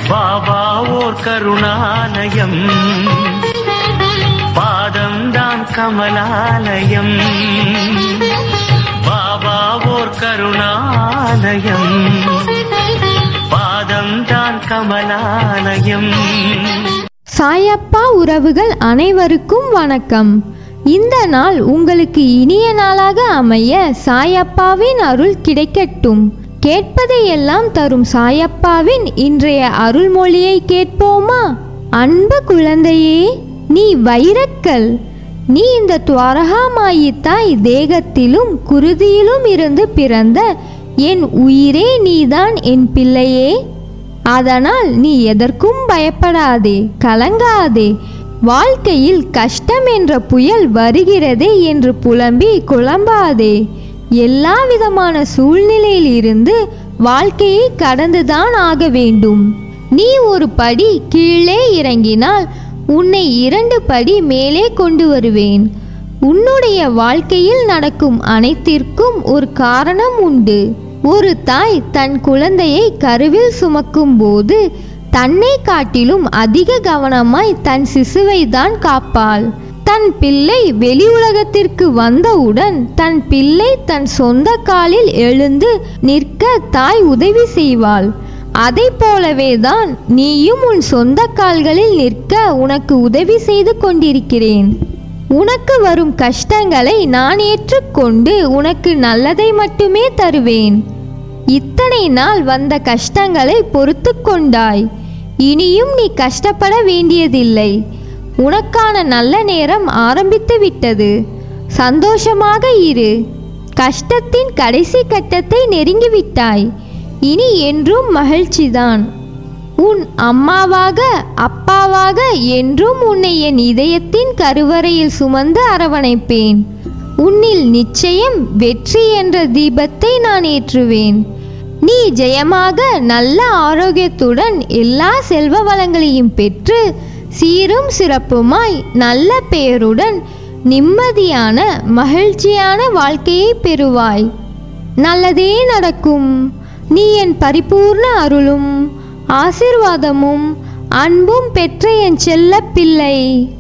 பாபா ஓர் கருணாலயம் பாதம்தான் கமலாலயம் பாபா ஓர் கருணாலயம் பாதம்தான் கமலாலயம் சாயப்பா உறவுகள் அனைவருக்கும் வணக்கம் இந்த நாள் உங்களுக்கு இனிய நாளாக அமைய சாயப்பாவின் அருள் கிடைக்கட்டும் கேட்பதையெல்லாம் தரும் சாயப்பாவின் இன்றைய அருள்மொழியை கேட்போமா அன்பு குழந்தையே நீ வைரக்கல் நீ இந்த துவாரகாமாயி தாய் தேகத்திலும் குருதியிலும் இருந்து பிறந்த என் உயிரே நீதான் என் பிள்ளையே அதனால் நீ எதற்கும் பயப்படாதே கலங்காதே வாழ்க்கையில் கஷ்டம் என்ற புயல் வருகிறதே என்று புலம்பி குழம்பாதே எல்லா விதமான சூழ்நிலையில் இருந்து வாழ்க்கையை கடந்துதான் ஆக வேண்டும் நீ ஒரு படி கீழே இறங்கினால் உன்னை இரண்டு படி மேலே கொண்டு வருவேன் உன்னுடைய வாழ்க்கையில் நடக்கும் அனைத்திற்கும் ஒரு காரணம் உண்டு ஒரு தாய் தன் குழந்தையை கருவில் சுமக்கும் போது தன்னை காட்டிலும் அதிக கவனமாய் தன் சிசுவை தான் காப்பாள் தன் பிள்ளை வெளி உலகத்திற்கு வந்தவுடன் தன் பிள்ளை தன் சொந்த காலில் எழுந்து நிற்க தாய் உதவி செய்வாள் அதை போலவே தான் நீயும் உன் சொந்த கால்களில் நிற்க உனக்கு உதவி செய்து கொண்டிருக்கிறேன் உனக்கு வரும் கஷ்டங்களை நான் ஏற்றுக்கொண்டு உனக்கு நல்லதை மட்டுமே தருவேன் இத்தனை நாள் வந்த கஷ்டங்களை பொறுத்து கொண்டாய் இனியும் நீ கஷ்டப்பட வேண்டியதில்லை உனக்கான நல்ல நேரம் ஆரம்பித்து விட்டது சந்தோஷமாக இரு கஷ்டத்தின் கடைசி கட்டத்தை நெருங்கிவிட்டாய் இனி என்றும் மகிழ்ச்சிதான் உன் அம்மாவாக அப்பாவாக என்றும் உன்னை என் இதயத்தின் கருவறையில் சுமந்து அரவணைப்பேன் உன்னில் நிச்சயம் வெற்றி என்ற தீபத்தை நான் ஏற்றுவேன் நீ ஜெயமாக நல்ல ஆரோக்கியத்துடன் எல்லா செல்வ வளங்களையும் பெற்று சீரும் சிறப்புமாய் நல்ல பெயருடன் நிம்மதியான மகிழ்ச்சியான வாழ்க்கையை பெறுவாய் நல்லதே நடக்கும் நீ என் பரிபூர்ண அருளும் ஆசிர்வாதமும் அன்பும் பெற்ற என் செல்ல பிள்ளை